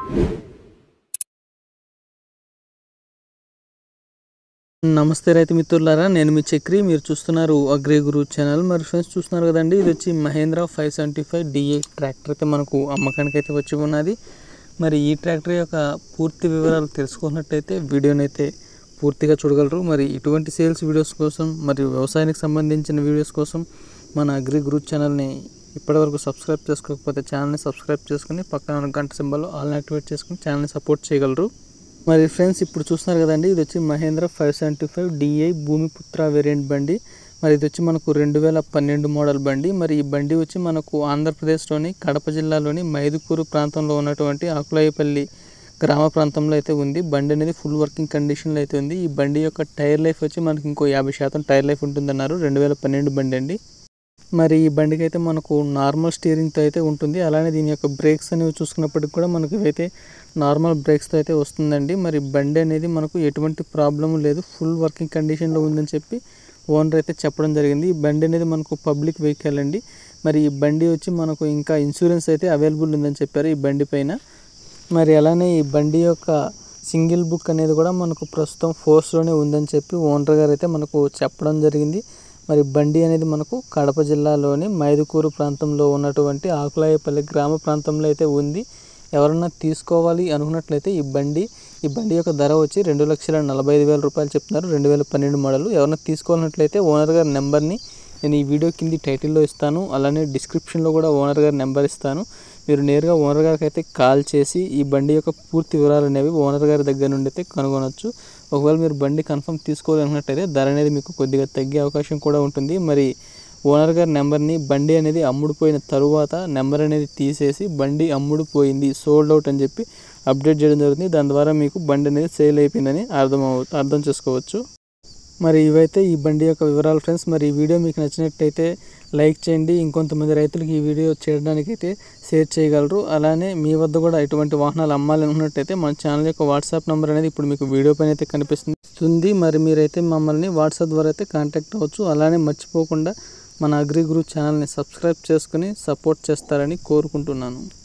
నమస్తే రైతు మిత్రులారా నేను మీ చక్రి మీరు చూస్తున్నారు అగ్రి గురు ఛానల్ మరి ఫ్రెండ్స్ చూస్తున్నారు కదండి ఇది వచ్చి Mahindra five seventy five D I tractor అయితే మనకు అమ్మకానికి అయితే వచ్చి ఉన్నది మరి ఈ ట్రాక్టర్ యొక్క పూర్తి వివరాలు తెలుసుకున్నట్టయితే వీడియోని అయితే పూర్తిగా చూడగలరు మరి ఇటువంటి సేల్స్ వీడియోస్ కోసం మరియు వ్యవసాయానికి సంబంధించిన వీడియోస్ కోసం మన అగ్రి గురు ఛానల్ని ఇప్పటివరకు సబ్స్క్రైబ్ చేసుకోకపోతే ఛానల్ని సబ్స్క్రైబ్ చేసుకుని పక్కన ఉన్న గంట సింబల్ ఆల్ యాక్టివేట్ చేసుకుని ఛానల్ని సపోర్ట్ చేయగలరు మరి ఫ్రెండ్స్ ఇప్పుడు చూస్తున్నారు కదండి ఇది వచ్చి Mahindra five seventy five D I Bhoomiputra variant బండి మరి ఇది వచ్చి మనకు రెండు వేల పన్నెండు మోడల్ బండి మరి ఈ బండి వచ్చి మనకు ఆంధ్రప్రదేశ్లోని కడప జిల్లాలోని మైదుకూరు ప్రాంతంలో ఉన్నటువంటి ఆకులాయపల్లి గ్రామ ప్రాంతంలో అయితే ఉంది బండి అనేది ఫుల్ వర్కింగ్ కండిషన్లో అయితే ఉంది ఈ బండి యొక్క టైర్ లైఫ్ వచ్చి మనకి ఇంకో యాభై శాతం టైర్ లైఫ్ ఉంటుందన్నారు రెండు వేల పన్నెండు బండి అండి మరి ఈ బండికి అయితే మనకు నార్మల్ స్టీరింగ్తో అయితే ఉంటుంది అలానే దీని యొక్క బ్రేక్స్ అనేవి చూసుకున్నప్పటికి కూడా మనకు ఇవైతే నార్మల్ బ్రేక్స్తో అయితే వస్తుందండి మరి బండి అనేది మనకు ఎటువంటి ప్రాబ్లం లేదు ఫుల్ వర్కింగ్ కండిషన్లో ఉందని చెప్పి ఓనర్ అయితే చెప్పడం జరిగింది ఈ బండి అనేది మనకు పబ్లిక్ వెహికల్ అండి మరి ఈ బండి వచ్చి మనకు ఇంకా ఇన్సూరెన్స్ అయితే అవైలబుల్ ఉందని చెప్పారు ఈ బండి పైన మరి అలానే ఈ బండి యొక్క సింగిల్ బుక్ అనేది కూడా మనకు ప్రస్తుతం ఫోర్స్లోనే ఉందని చెప్పి ఓనర్ గారు అయితే మనకు చెప్పడం జరిగింది మరి బండి అనేది మనకు కడప జిల్లాలోని మైదుకూరు ప్రాంతంలో ఉన్నటువంటి ఆకులాయపల్లి గ్రామ ప్రాంతంలో అయితే ఉంది ఎవరన్నా తీసుకోవాలి అనుకున్నట్లయితే ఈ బండి ఈ బండి యొక్క ధర వచ్చి రెండు లక్షల నలభై ఐదు వేల రూపాయలు చెప్తున్నారు రెండు వేల పన్నెండు మోడల్ ఎవరన్నా తీసుకోవాలన్నట్లయితే ఓనర్ గారి నెంబర్ని నేను ఈ వీడియో కింది టైటిల్లో ఇస్తాను అలానే డిస్క్రిప్షన్లో కూడా ఓనర్ గారి నెంబర్ ఇస్తాను మీరు నేరుగా ఓనర్ గారికి అయితే కాల్ చేసి ఈ బండి యొక్క పూర్తి వివరాలు అనేవి ఓనర్ గారి దగ్గర నుండి అయితే కనుగొనవచ్చు ఒకవేళ మీరు బండి కన్ఫర్మ్ తీసుకోవాలనుకున్నట్టయితే ధర అనేది మీకు కొద్దిగా తగ్గే అవకాశం కూడా ఉంటుంది మరి ఓనర్ గారి నెంబర్ని బండి అనేది అమ్ముడుపోయిన తరువాత నెంబర్ అనేది తీసేసి బండి అమ్ముడుపోయింది సోల్డ్ అవుట్ అని చెప్పి అప్డేట్ చేయడం జరుగుతుంది దాని ద్వారా మీకు బండి అనేది సేల్ అయిపోయిందని అర్థం అవు అర్థం చేసుకోవచ్చు మరి ఇవైతే ఈ బండి యొక్క వివరాలు ఫ్రెండ్స్ మరి ఈ వీడియో మీకు నచ్చినట్టయితే లైక్ చేయండి ఇంకొంతమంది రైతులకు ఈ వీడియో చేయడానికి అయితే షేర్ చేయగలరు అలానే మీ వద్ద కూడా ఎటువంటి వాహనాలు అమ్మాలి అనుకున్నట్టయితే మన ఛానల్ యొక్క వాట్సాప్ నెంబర్ అనేది ఇప్పుడు మీకు వీడియో పైన అయితే కనిపిస్తుంది మరి మీరైతే మమ్మల్ని వాట్సాప్ ద్వారా అయితే కాంటాక్ట్ అవ్వచ్చు అలానే మర్చిపోకుండా మన అగ్రి గ్రూప్ ఛానల్ని సబ్స్క్రైబ్ చేసుకుని సపోర్ట్ చేస్తారని కోరుకుంటున్నాను